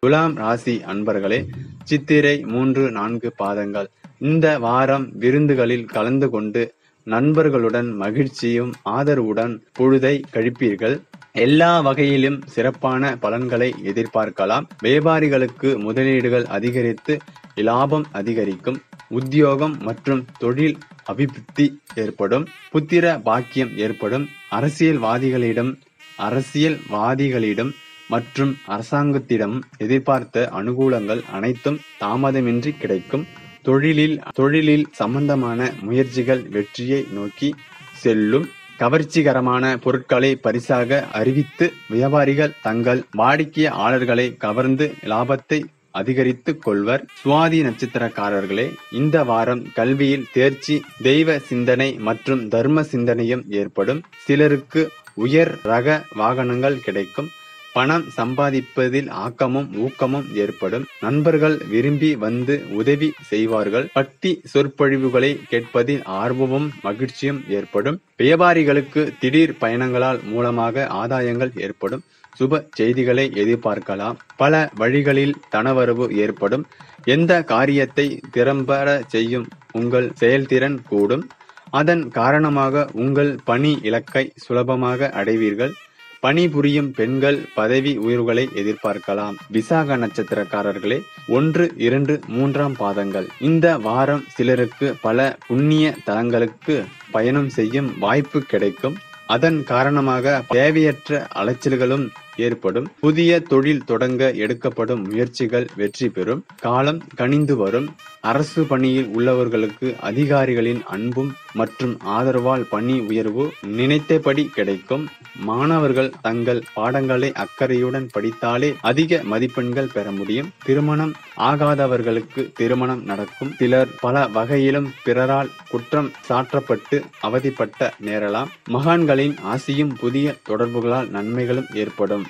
துலாம் ராசி அன்பர்களே சித்திரை மூன்று நான்கு பாதங்கள் இந்த வாரம் விருந்துகளில் கலந்து கொண்டு நண்பர்களுடன் மகிழ்ச்சியும் ஆதரவுடன் பொழுதை கழிப்பீர்கள் எல்லா வகையிலும் சிறப்பான பலன்களை எதிர்பார்க்கலாம் வியாபாரிகளுக்கு முதலீடுகள் அதிகரித்து லாபம் அதிகரிக்கும் உத்தியோகம் மற்றும் தொழில் அபிவிருத்தி ஏற்படும் புத்திர பாக்கியம் ஏற்படும் அரசியல்வாதிகளிடம் அரசியல்வாதிகளிடம் மற்றும் அரசாங்கத்திடம் எதிர்பார்த்த அனுகூலங்கள் அனைத்தும் தாமதமின்றி கிடைக்கும் தொழிலில் தொழிலில் சம்பந்தமான முயற்சிகள் வெற்றியை நோக்கி செல்லும் கவர்ச்சிகரமான பொருட்களை பரிசாக அறிவித்து வியாபாரிகள் தங்கள் வாடிக்கையாளர்களை கவர்ந்து லாபத்தை அதிகரித்துக் கொள்வர் சுவாதி நட்சத்திரக்காரர்களே இந்த வாரம் கல்வியில் தேர்ச்சி தெய்வ சிந்தனை மற்றும் தர்ம சிந்தனையும் ஏற்படும் சிலருக்கு உயர் ரக வாகனங்கள் கிடைக்கும் பணம் சம்பாதிப்பதில் ஆக்கமும் ஊக்கமும் ஏற்படும் நண்பர்கள் விரும்பி வந்து உதவி செய்வார்கள் பக்தி சொற்பொழிவுகளை கேட்பதில் ஆர்வமும் மகிழ்ச்சியும் ஏற்படும் வியாபாரிகளுக்கு திடீர் பயணங்களால் மூலமாக ஆதாயங்கள் ஏற்படும் சுப செய்திகளை எதிர்பார்க்கலாம் பல வழிகளில் தனவரவு ஏற்படும் எந்த காரியத்தை திறம்பட செய்யும் உங்கள் செயல்திறன் கூடும் அதன் காரணமாக உங்கள் பணி இலக்கை சுலபமாக அடைவீர்கள் பணிபுரியும் பெண்கள் பதவி உயர்வுகளை எதிர்பார்க்கலாம் விசாக நட்சத்திரக்காரர்களே ஒன்று இரண்டு மூன்றாம் பாதங்கள் இந்த வாரம் சிலருக்கு பல புண்ணிய தலங்களுக்கு பயணம் செய்யும் வாய்ப்பு கிடைக்கும் அதன் காரணமாக தேவையற்ற அலைச்சல்களும் ஏற்படும் புதிய தொழில் தொடங்க எடுக்கப்படும் முயற்சிகள் வெற்றி பெறும் காலம் கனிந்து வரும் அரசு பணியில் உள்ளவர்களுக்கு அதிகாரிகளின் அன்பும் மற்றும் ஆதரவால் பணி உயர்வு நினைத்தபடி கிடைக்கும் மாணவர்கள் தங்கள் பாடங்களை அக்கறையுடன் படித்தாலே அதிக மதிப்பெண்கள் பெற முடியும் திருமணம் ஆகாதவர்களுக்கு திருமணம் நடக்கும் சிலர் பல வகையிலும் பிறரால் குற்றம் சாற்றப்பட்டு அவதிப்பட்ட நேரலாம் மகான்களின் ஆசியும் புதிய தொடர்புகளால் நன்மைகளும் ஏற்படும்